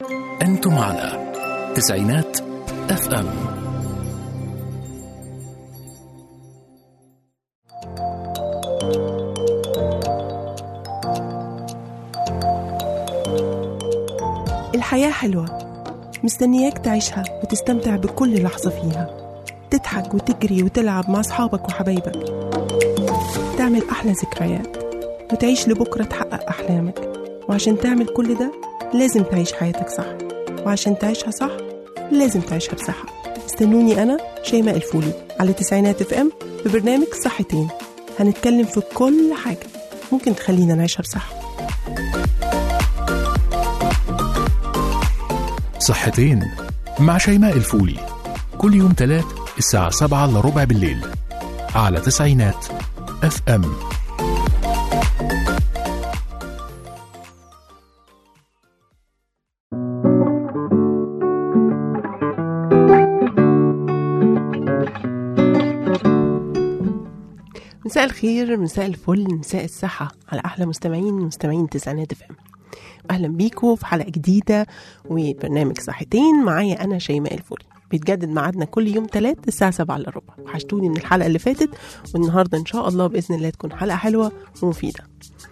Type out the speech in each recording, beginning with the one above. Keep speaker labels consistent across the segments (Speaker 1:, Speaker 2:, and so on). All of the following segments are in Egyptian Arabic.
Speaker 1: أنتم على تسعينات اف ام
Speaker 2: الحياة حلوة مستنياك تعيشها وتستمتع بكل لحظة فيها تضحك وتجري وتلعب مع أصحابك وحبايبك تعمل أحلى ذكريات وتعيش لبكرة تحقق أحلامك وعشان تعمل كل ده لازم تعيش حياتك صح وعشان تعيشها صح لازم تعيشها بصحة استنوني أنا شيماء الفولي على تسعينات اف ام ببرنامج صحتين هنتكلم في كل حاجة ممكن تخلينا نعيشها بصحة
Speaker 1: صحتين مع شيماء الفولي كل يوم تلات الساعة سبعة إلا ربع بالليل على تسعينات اف ام
Speaker 2: مساء الخير مساء الفل مساء الصحة على أحلى مستمعين مستمعين تسعينات اف ام أهلا بيكم في حلقة جديدة وبرنامج صحتين معايا أنا شيماء الفولي بيتجدد ميعادنا كل يوم تلات الساعة سبعة إلا ربع وحشتوني من الحلقة اللي فاتت والنهاردة إن شاء الله بإذن الله تكون حلقة حلوة ومفيدة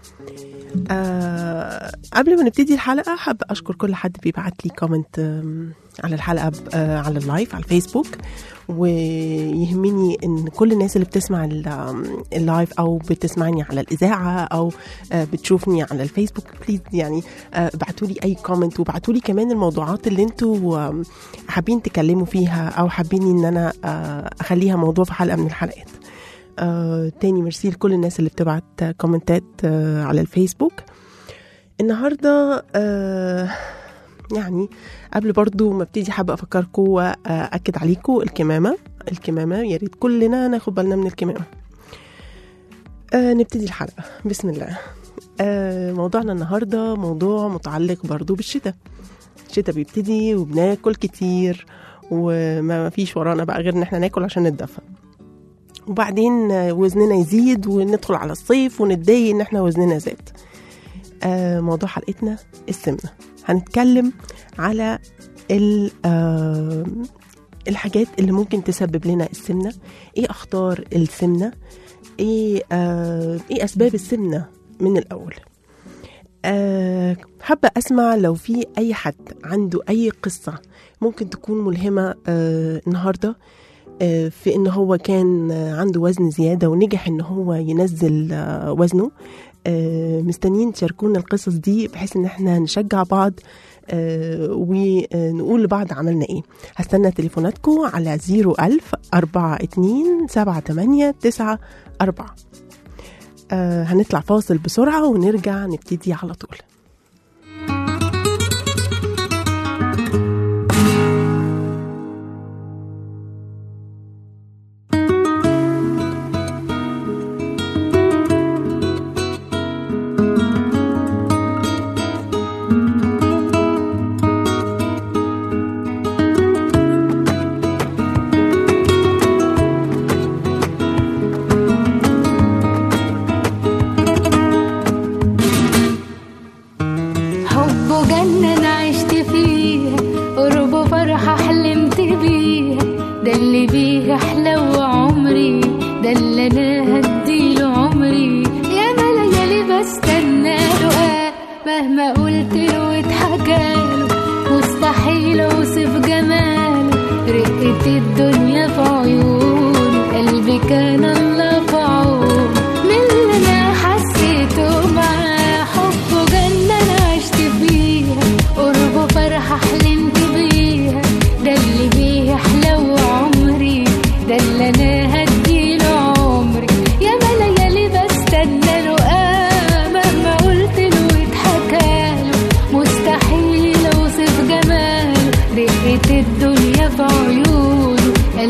Speaker 2: آه قبل ما نبتدي الحلقة حابة أشكر كل حد بيبعت لي كومنت آم، على الحلقة ب- آه على اللايف على الفيسبوك ويهمني ان كل الناس اللي بتسمع ال- آم، اللايف او بتسمعني على الاذاعه او آه، بتشوفني على الفيسبوك بليز يعني ابعتوا لي اي كومنت وابعتوا لي كمان الموضوعات اللي انتوا آم، حابين تكلموا فيها او حابين ان انا آه، اخليها موضوع في حلقه من الحلقات آه، تاني ميرسي لكل الناس اللي بتبعت آه، كومنتات آه، على الفيسبوك النهارده آه، يعني قبل برضو ما ابتدي حابة أفكركم وأكد عليكم الكمامة الكمامة يا ريت كلنا ناخد بالنا من الكمامة آه نبتدي الحلقة بسم الله آه موضوعنا النهاردة موضوع متعلق برضو بالشتاء الشتاء بيبتدي وبناكل كتير وما فيش ورانا بقى غير ان احنا ناكل عشان نتدفى وبعدين آه، وزننا يزيد وندخل على الصيف ونتضايق ان احنا وزننا زاد آه موضوع حلقتنا السمنة هنتكلم على ال- آه، الحاجات اللي ممكن تسبب لنا السمنة ايه اخطار السمنة ايه آه، ايه اسباب السمنة من الاول أه حابة أسمع لو في أي حد عنده أي قصة ممكن تكون ملهمة أه النهاردة أه في إن هو كان آه، عنده وزن زيادة ونجح إن هو ينزل أه وزنه أه مستنيين تشاركونا القصص دي بحيث إن احنا نشجع بعض أه ونقول لبعض عملنا إيه هستنى تليفوناتكم على 01000 42 78 9 4 آه هنطلع فاصل بسرعة ونرجع نبتدي على طول
Speaker 3: حبه جنة أنا عشت فيها قربه فرحة حلمت بيها ده اللي بيه أحلى عمري ده اللي أنا هديله عمري يا ما ليالي بستنى له آه مهما قلت له واتحكاله مستحيل أوصف جماله رقة الدنيا في عيونه قلبي كان الله في عونه من اللي أنا حسيته معاه حبه جنة أنا عشت فيها قربه فرحة حلمت بيها ده اللي بيه أحلى عمري ده اللي أنا هديله عمري يا ما ليالي بستنى له آه مهما قلت له واتحكاله مستحيل أوصف جماله رقة الدنيا في عيونه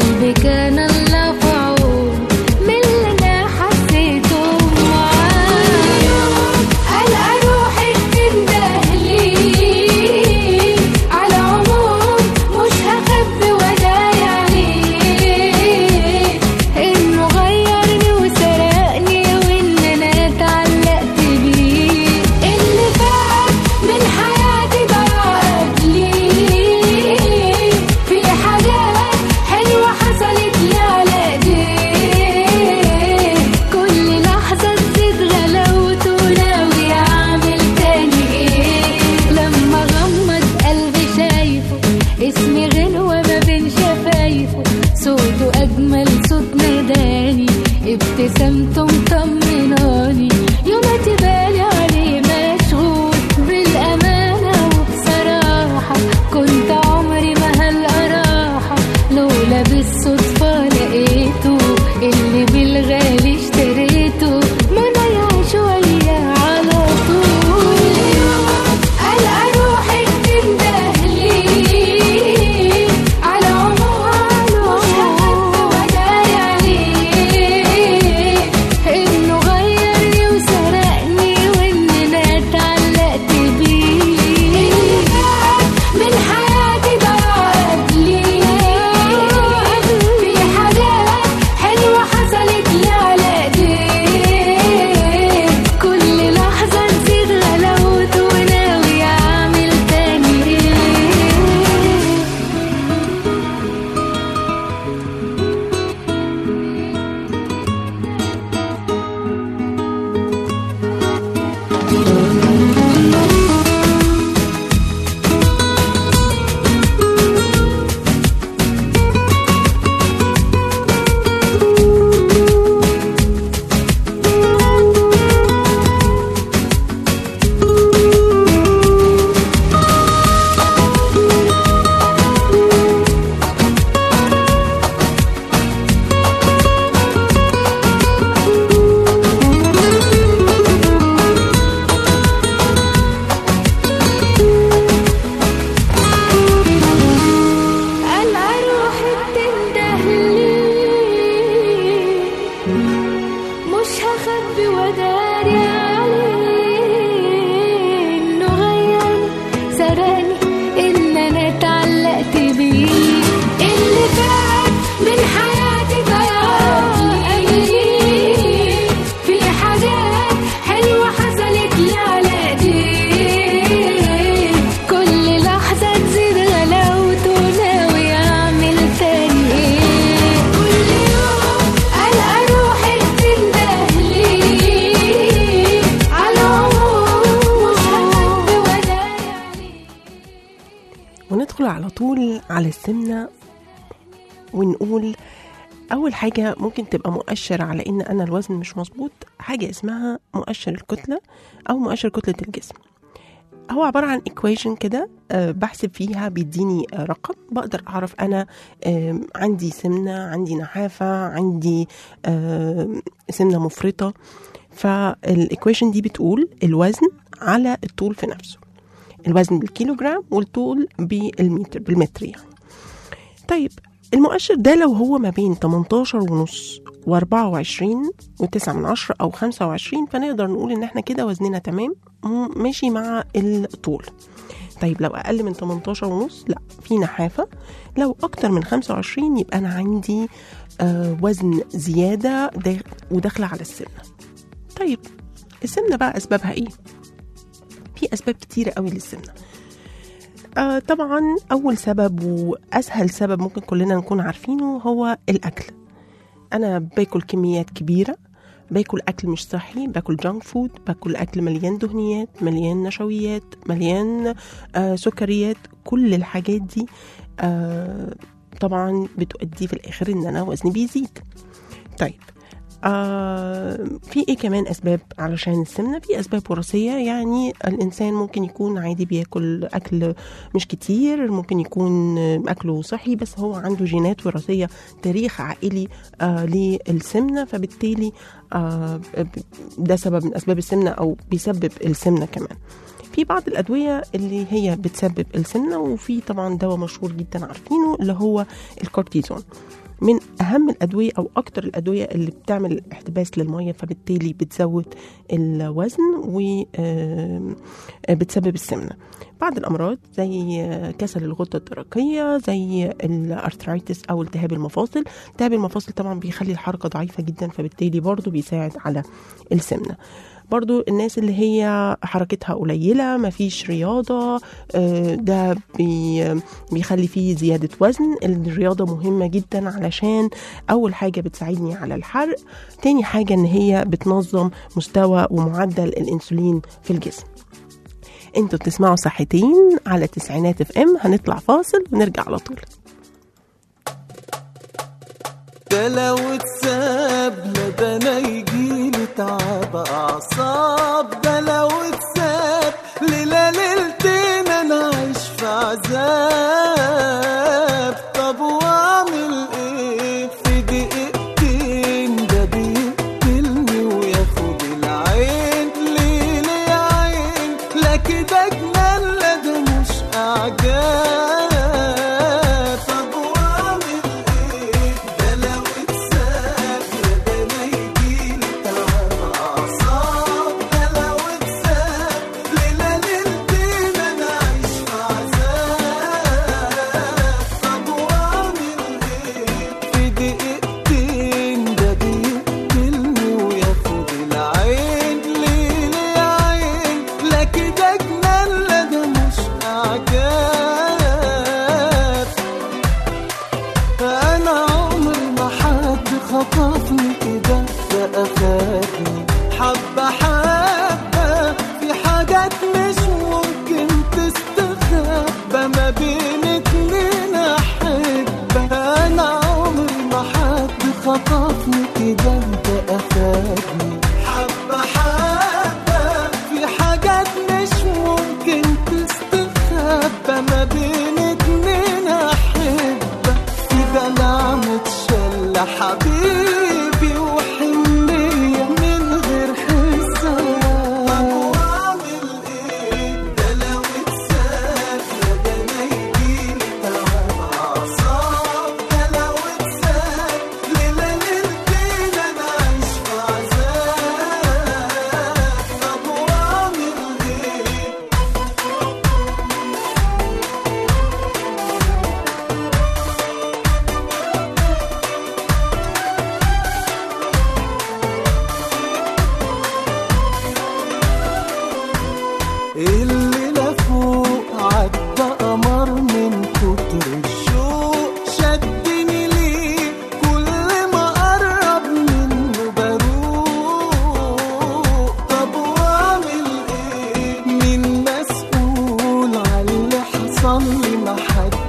Speaker 2: ندخل على طول على السمنة ونقول أول حاجة ممكن تبقى مؤشر على إن أنا الوزن مش مظبوط حاجة اسمها مؤشر الكتلة أو مؤشر كتلة الجسم هو عبارة عن equation كده آه، بحسب فيها بيديني آه، رقم بقدر أعرف أنا آم، عندي سمنة عندي نحافة عندي آم، سمنة مفرطة فالإيكويشن دي بتقول الوزن على الطول في نفسه الوزن بالكيلوغرام والطول بالمتر بالمتر يعني طيب المؤشر ده لو هو ما بين 18 ونص و24 و9 من عشرة أو 25 فنقدر نقول إن احنا كده وزننا تمام م- ماشي مع الطول طيب لو أقل من 18 ونص لا في نحافة لو أكتر من 25 يبقى أنا عندي آه وزن زيادة دا- وداخلة على السمنة طيب السمنة بقى أسبابها إيه؟ في أسباب كتيرة قوي للسمنة آه طبعا أول سبب وأسهل سبب ممكن كلنا نكون عارفينه هو الأكل أنا باكل كميات كبيرة باكل أكل مش صحي باكل جانك فود باكل أكل مليان دهنيات مليان نشويات مليان آه سكريات كل الحاجات دي آه طبعا بتؤدي في الآخر إن أنا وزني بيزيد طيب آه في ايه كمان اسباب علشان السمنه في اسباب وراثيه يعني الانسان ممكن يكون عادي بياكل اكل مش كتير ممكن يكون آه، اكله صحي بس هو عنده جينات وراثيه تاريخ عائلي آه للسمنه فبالتالي آه ده سبب من اسباب السمنه او بيسبب السمنه كمان في بعض الادويه اللي هي بتسبب السمنه وفي طبعا دواء مشهور جدا عارفينه اللي هو الكورتيزون من اهم الادويه او اكتر الادويه اللي بتعمل احتباس للميه فبالتالي بتزود الوزن وبتسبب السمنه بعض الامراض زي آه، كسل الغده الدرقيه زي الارثرايتس او التهاب المفاصل التهاب المفاصل طبعا بيخلي الحركه ضعيفه جدا فبالتالي برضو بيساعد على السمنه برضو الناس اللي هي حركتها قليلة مفيش رياضة آه، ده بي بيخلي فيه زيادة وزن الرياضة مهمة جدا علشان أول حاجة بتساعدني على الحرق تاني حاجة إن هي بتنظم مستوى ومعدل الأنسولين في الجسم انتوا بتسمعوا صحتين على تسعينات اف ام هنطلع فاصل ونرجع على طول
Speaker 4: ده لو اتساب لا ده انا يجيلي تعب اعصاب ده لو اتساب ليلة ليلتين انا عايش في عذاب طب واعمل ايه في دقيقتين ده بيقتلني وياخد العين ليه ليه يا عين لا كده جنان لا ده مش اعجاب طب واعمل ايه ده لو اتساب يا ده انا يجيلي تعب اعصاب ده لو اتساب ليلة ليلتين انا عايش في عذاب طب واعمل ايه في دقيقتين ده بيقتلني وياخد العين ليه ليه يا عين لا كده جنان لا ده مش اعجاب انا عمري ما حد خطفني كده ده اخدني حبه حبه في حاجات مش ممكن تستخبى ما بين اتنين احبه انا عمري ما حد خطفني كده ده اخدني حبه حبه في حاجات مش ممكن تستخبى ما بين اتنين احبه كده نعمة شل حبيبي وحنية من غير حساب طب واعمل ايه ده لو اتساب يا ده انا يجيلي تعب اعصاب ده لو اتساب ليلة ليلتين انا عايش في عذاب طب واعمل ايه الليلة فوق عدى قمر من كتر الشوق شدني ليه كل ما قرب منه بروق طب واعمل ايه مين مسؤول على اللي حصل لي ما حد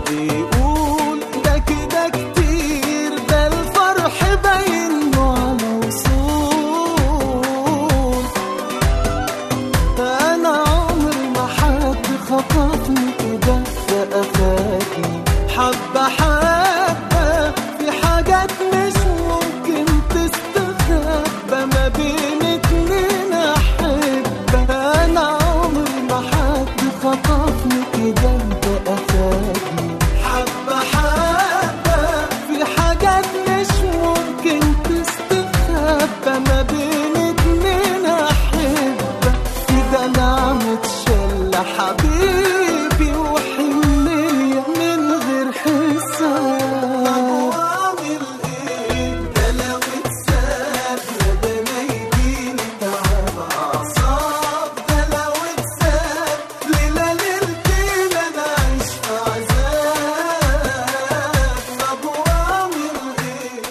Speaker 4: خطفني كده فأخدني حبة حبة في حاجات مش ممكن تستخبى ما بين اتنين أحبة أنا عمري ما حد خطفني كده انت أخدني حبة حبة في حاجات مش ممكن تستخبى ما بين اتنين أحبة كده نعمة شلة حبيبي وحنية من غير حساب أعمل إيه ده لو اتساب ده ما يجيني تعب أعصاب ده لو اتساب ليلة ليلتين أنا أعيش في عذاب طب وأعمل إيه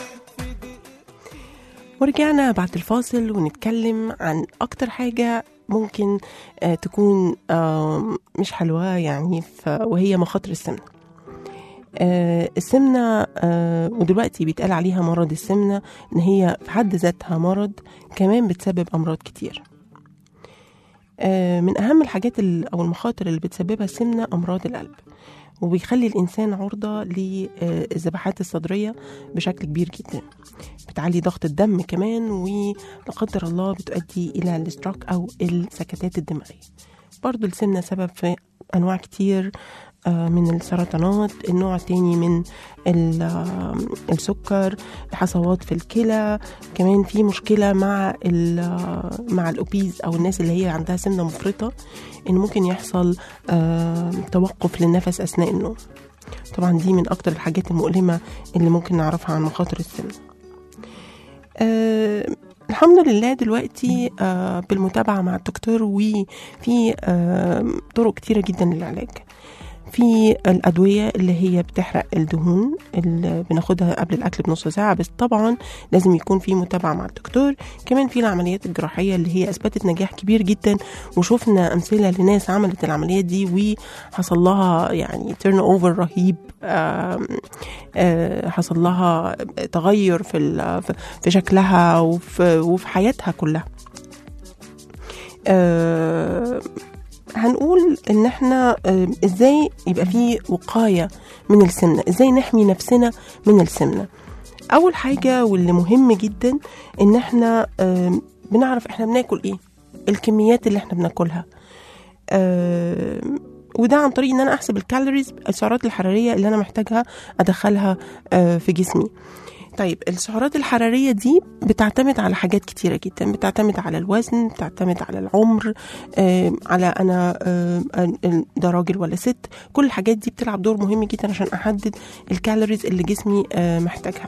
Speaker 2: ورجعنا بعد الفاصل ونتكلم عن أكتر حاجة ممكن آه، تكون آم، مش حلوة يعني ف- وهي مخاطر السمنة آه، السمنة آه، ودلوقتي بيتقال عليها مرض السمنة إن هي في حد ذاتها مرض كمان بتسبب أمراض كتير آه، من أهم الحاجات ال- أو المخاطر اللي بتسببها السمنة أمراض القلب وبيخلي الإنسان عرضة للذبحات الصدرية بشكل كبير جدا بتعلي ضغط الدم كمان ولا قدر الله بتؤدي إلى الاستروك أو السكتات الدماغية برضو السمنة سبب في أنواع كتير آه، من السرطانات النوع التاني من ال- آه، السكر حصوات في الكلى كمان في مشكلة مع ال- آه، مع الأوبيز أو الناس اللي هي عندها سمنة مفرطة إن ممكن يحصل آه، توقف للنفس أثناء النوم طبعا دي من أكتر الحاجات المؤلمة اللي ممكن نعرفها عن مخاطر السمنة آه الحمد لله دلوقتي آه بالمتابعة مع الدكتور وفي آه طرق كتيرة جدا للعلاج في الأدوية اللي هي بتحرق الدهون اللي بناخدها قبل الأكل بنص ساعة بس طبعا لازم يكون في متابعة مع الدكتور كمان في العمليات الجراحية اللي هي أثبتت نجاح كبير جدا وشفنا أمثلة لناس عملت العمليات دي وحصل لها يعني تيرن أوفر رهيب آم، آه، حصل لها تغير في ال- في شكلها وفي, وفي حياتها كلها آه، هنقول ان احنا آه، ازاي يبقى في وقايه من السمنه ازاي نحمي نفسنا من السمنه اول حاجه واللي مهم جدا ان احنا آه، بنعرف احنا بناكل ايه الكميات اللي احنا بناكلها آه، وده عن طريق ان انا احسب الكالوريز السعرات الحراريه اللي انا محتاجها ادخلها آه، في جسمي طيب السعرات الحرارية دي بتعتمد على حاجات كتيرة جدا بتعتمد على الوزن بتعتمد على العمر آه، على أنا آه، آه، ده راجل ولا ست كل الحاجات دي بتلعب دور مهم جدا عشان أحدد الكالوريز اللي جسمي آه، محتاجها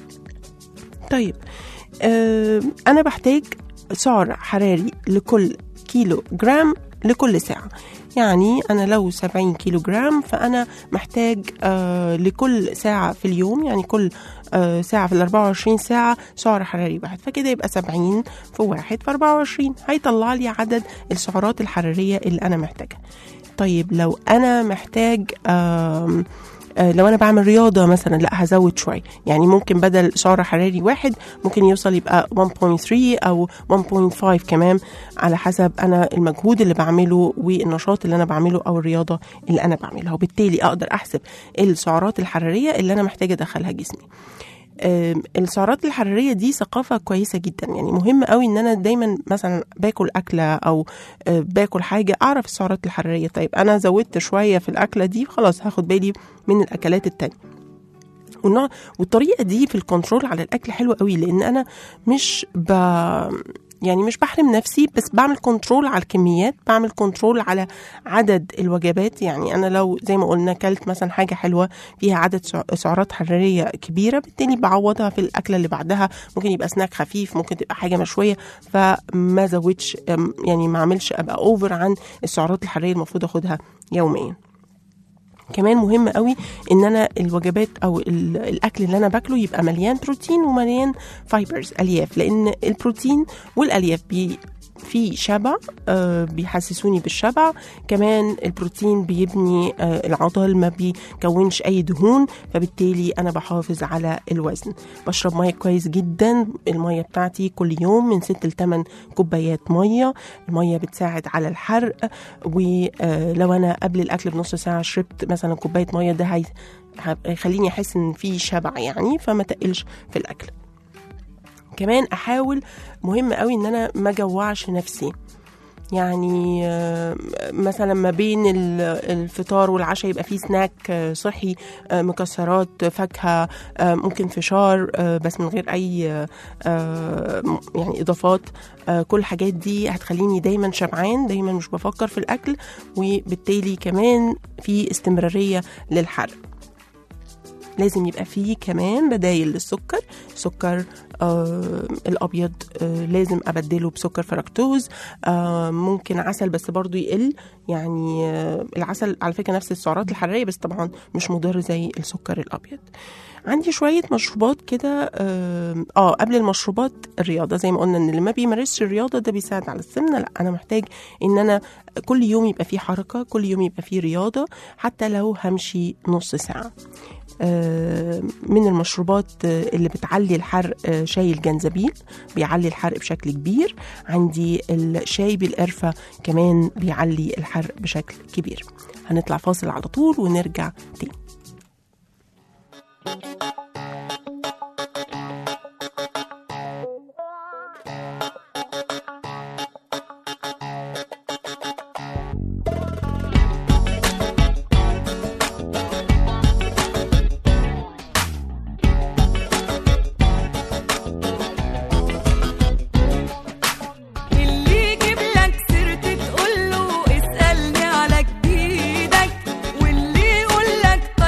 Speaker 2: طيب آه، أنا بحتاج سعر حراري لكل كيلو جرام لكل ساعة يعني أنا لو 70 كيلو جرام فأنا محتاج آه لكل ساعة في اليوم يعني كل آه ساعة في ال 24 ساعة سعر حراري واحد فكده يبقى 70 في واحد في 24 هيطلع لي عدد السعرات الحرارية اللي أنا محتاجها طيب لو أنا محتاج آم آه، لو انا بعمل رياضه مثلا لا هزود شويه يعني ممكن بدل سعر حراري واحد ممكن يوصل يبقى 1.3 او 1.5 كمان على حسب انا المجهود اللي بعمله والنشاط اللي انا بعمله او الرياضه اللي انا بعملها وبالتالي اقدر احسب السعرات الحراريه اللي انا محتاجه ادخلها جسمي آم، السعرات الحراريه دي ثقافه كويسه جدا يعني مهم قوي ان انا دايما مثلا باكل اكله او آه، باكل حاجه اعرف السعرات الحراريه طيب انا زودت شويه في الاكله دي خلاص هاخد بالي من الاكلات التانية والنوع والطريقه دي في الكنترول على الاكل حلوه قوي لان انا مش ب يعني مش بحرم نفسي بس بعمل كنترول على الكميات بعمل كنترول على عدد الوجبات يعني انا لو زي ما قلنا كلت مثلا حاجه حلوه فيها عدد سع- سعرات حراريه كبيره بالتالي بعوضها في الاكله اللي بعدها ممكن يبقى سناك خفيف ممكن تبقى حاجه مشويه فما زودش أم، يعني ما اعملش ابقى اوفر عن السعرات الحراريه المفروض اخدها يوميا كمان مهم قوي ان انا الوجبات او ال- الاكل اللي انا باكله يبقى مليان بروتين ومليان فايبرز الياف لان البروتين والالياف بي في شبع آه، بيحسسوني بالشبع كمان البروتين بيبني آه، العضل ما بيكونش اي دهون فبالتالي انا بحافظ على الوزن بشرب ميه كويس جدا الميه بتاعتي كل يوم من 6 ل 8 كوبايات ميه الميه بتساعد على الحرق ولو انا قبل الاكل بنص ساعه شربت مثلا كوبايه ميه ده هي- هيخليني احس ان في شبع يعني فما تقلش في الاكل كمان احاول مهم قوي ان انا ما جوعش نفسي يعني آه، مثلا ما بين ال- الفطار والعشاء يبقى فيه سناك آه، صحي آه، مكسرات فاكهه آه، ممكن فشار آه، بس من غير اي آه، آه، م- يعني اضافات آه، كل الحاجات دي هتخليني دايما شبعان دايما مش بفكر في الاكل وبالتالي كمان في استمراريه للحرق لازم يبقى فيه كمان بدايل للسكر سكر آه الابيض آه لازم ابدله بسكر فركتوز آه ممكن عسل بس برضو يقل يعني آه العسل على فكره نفس السعرات الحراريه بس طبعا مش مضر زي السكر الابيض عندي شوية مشروبات كده آه, اه قبل المشروبات الرياضة زي ما قلنا ان اللي ما بيمارسش الرياضة ده بيساعد على السمنة لا انا محتاج ان انا كل يوم يبقى فيه حركة كل يوم يبقى فيه رياضة حتى لو همشي نص ساعة آه، من المشروبات آه، اللي بتعلي الحرق آه، شاي الجنزبيل بيعلي الحرق بشكل كبير عندي الشاي بالقرفة كمان بيعلي الحرق بشكل كبير هنطلع فاصل على طول ونرجع تاني
Speaker 5: اللي يجيب لك سيرتي تقول له اسألني على جديدك واللي يقول لك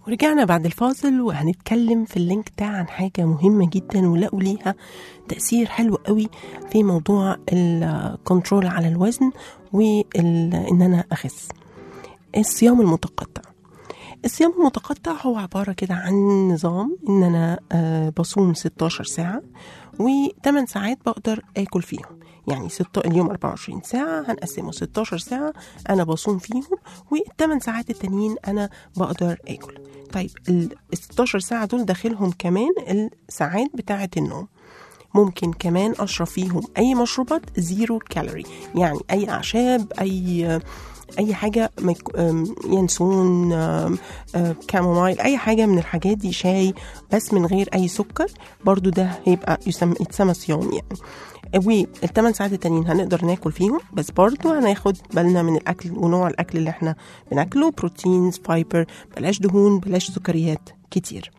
Speaker 2: ورجعنا بعد الفاصل وهنتكلم في اللينك ده عن حاجة مهمة جدا ولقوا ليها تأثير حلو قوي في موضوع الكنترول على الوزن وإن أنا أخس الصيام المتقطع الصيام المتقطع هو عبارة كده عن نظام إن أنا آه، بصوم 16 ساعة و8 ساعات بقدر آكل فيهم يعني ست اليوم 24 ساعة هنقسمه 16 ساعة أنا بصوم فيهم والثمان ساعات التانيين أنا بقدر آكل طيب ال 16 ساعة دول داخلهم كمان الساعات بتاعة النوم ممكن كمان اشرب فيهم اي مشروبات زيرو كالوري يعني اي اعشاب اي اي حاجه ميك- أم، ينسون أم، أم، كامومايل اي حاجه من الحاجات دي شاي بس من غير اي سكر برضو ده هيبقى يسمى يتسمى صيام يعني والثمان ساعات التانيين هنقدر ناكل فيهم بس برضو هناخد بالنا من الاكل ونوع الاكل اللي احنا بناكله بروتينز فايبر بلاش دهون بلاش سكريات كتير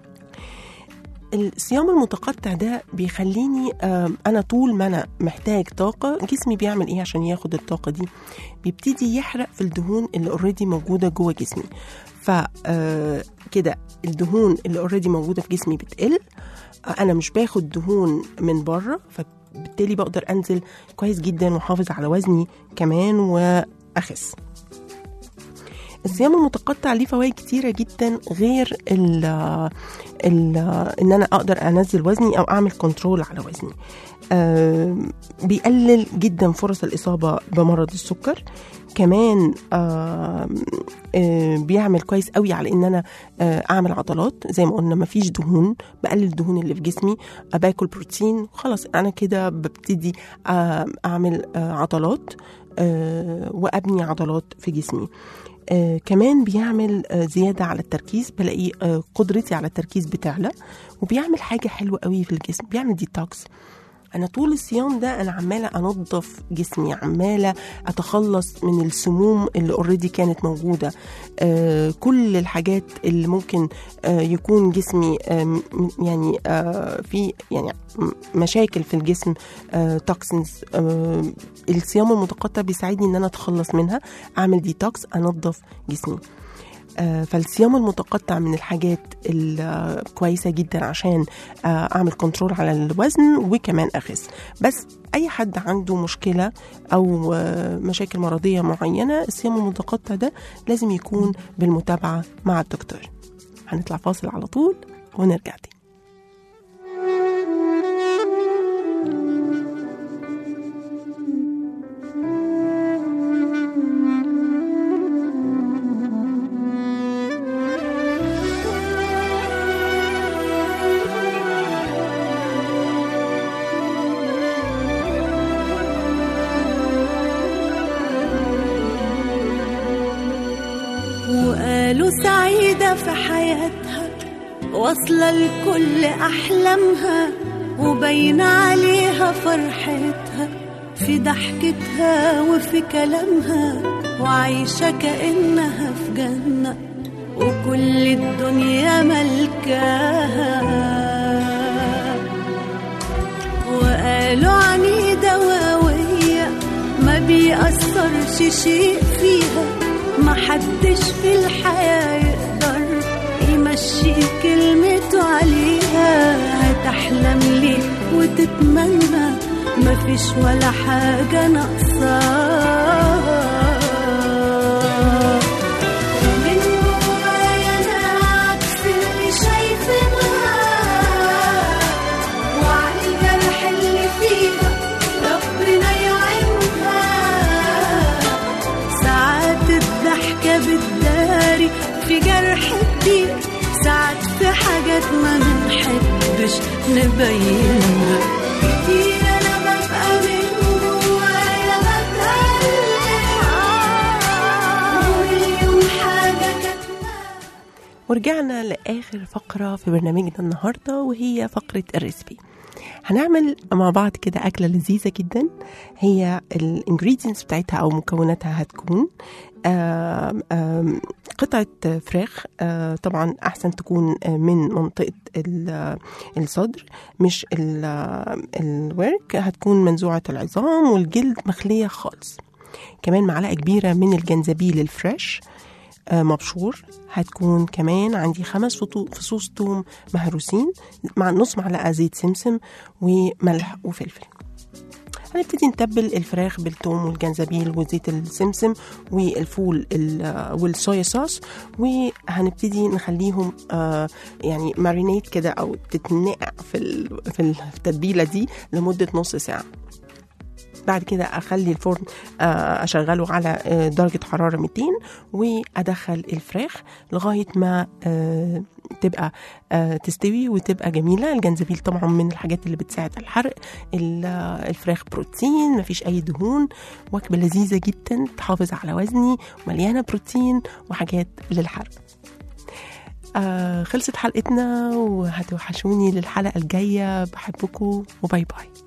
Speaker 2: الصيام المتقطع ده بيخليني آم، انا طول ما انا محتاج طاقه جسمي بيعمل ايه عشان ياخد الطاقه دي بيبتدي يحرق في الدهون اللي اوريدي موجوده جوه جسمي ف آه، كده الدهون اللي اوريدي موجوده في جسمي بتقل آه، انا مش باخد دهون من بره فبالتالي بقدر انزل كويس جدا واحافظ على وزني كمان واخس الصيام المتقطع ليه فوائد كتيرة جدا غير ال ال ان انا اقدر انزل وزني او اعمل كنترول على وزني آم، بيقلل جدا فرص الاصابه بمرض السكر كمان آم، آه، بيعمل كويس قوي على ان انا آه، اعمل عضلات زي ما قلنا مفيش دهون بقلل الدهون اللي في جسمي آه، باكل بروتين خلاص انا كده ببتدي آه، اعمل آه، عضلات آه، وابني عضلات في جسمي آه كمان بيعمل آه زيادة على التركيز بلاقي آه قدرتي على التركيز بتعلى وبيعمل حاجة حلوة قوي في الجسم بيعمل ديتوكس انا طول الصيام ده انا عماله انظف جسمي عماله اتخلص من السموم اللي اوريدي كانت موجوده آه كل الحاجات اللي ممكن آه يكون جسمي آه م- يعني آه في يعني م- مشاكل في الجسم آه توكسنز آه الصيام المتقطع بيساعدني ان انا اتخلص منها اعمل ديتوكس انظف جسمي آه، فالصيام المتقطع من الحاجات الكويسة جدا عشان آه، أعمل كنترول على الوزن وكمان أخس بس أي حد عنده مشكلة أو آه، مشاكل مرضية معينة الصيام المتقطع ده لازم يكون بالمتابعة مع الدكتور هنطلع فاصل على طول ونرجع تاني
Speaker 6: وقالوا سعيدة في حياتها واصلة لكل أحلامها وبين عليها فرحتها في ضحكتها وفي كلامها وعايشة كأنها في جنة وكل الدنيا ملكاها وقالوا عنيدة وقوية ما بيأثرش شيء فيها ما حدش في الحياة يقدر يمشي كلمته عليها هتحلم ليه وتتمنى مفيش ولا حاجة ناقصاها ومن جوايا أنا عكس اللي شايفينها وعلى الجرح اللي فيها ربنا يعينها ساعات الضحكة بتداري في جرح كتير ساعات في حاجات ما بنحبش نبينها كتير أنا ببقى من جوايا بتألم ومليون حاجة كاتماها
Speaker 2: ورجعنا لآخر فقرة في برنامجنا النهاردة وهي فقرة الريسبي هنعمل مع بعض كده أكلة لذيذة جدا هي الانجريدينتس بتاعتها أو مكوناتها هتكون آم، آم، قطعة فراخ آه، طبعا أحسن تكون آه، من منطقة ال- الصدر مش ال- الورك هتكون منزوعة العظام والجلد مخلية خالص كمان معلقة كبيرة من الجنزبيل الفريش آه، مبشور هتكون كمان عندي خمس فطو- فصوص توم مهروسين مع نص معلقة زيت سمسم وملح وفلفل هنبتدي نتبل الفراخ بالثوم والجنزبيل وزيت السمسم والفول ال- والصويا صوص وهنبتدي نخليهم آه يعني مارينيت كده او تتنقع في ال- في التتبيله دي لمده نص ساعه بعد كده اخلي الفرن آه، اشغله على آه، درجه حراره 200 وادخل الفراخ لغايه ما آه، تبقى آه، تستوي وتبقى جميله الجنزبيل طبعا من الحاجات اللي بتساعد على الحرق ال- آه، الفراخ بروتين مفيش اي دهون وجبه لذيذه جدا تحافظ على وزني ومليانه بروتين وحاجات للحرق آه خلصت حلقتنا وهتوحشوني للحلقه الجايه بحبكم وباي باي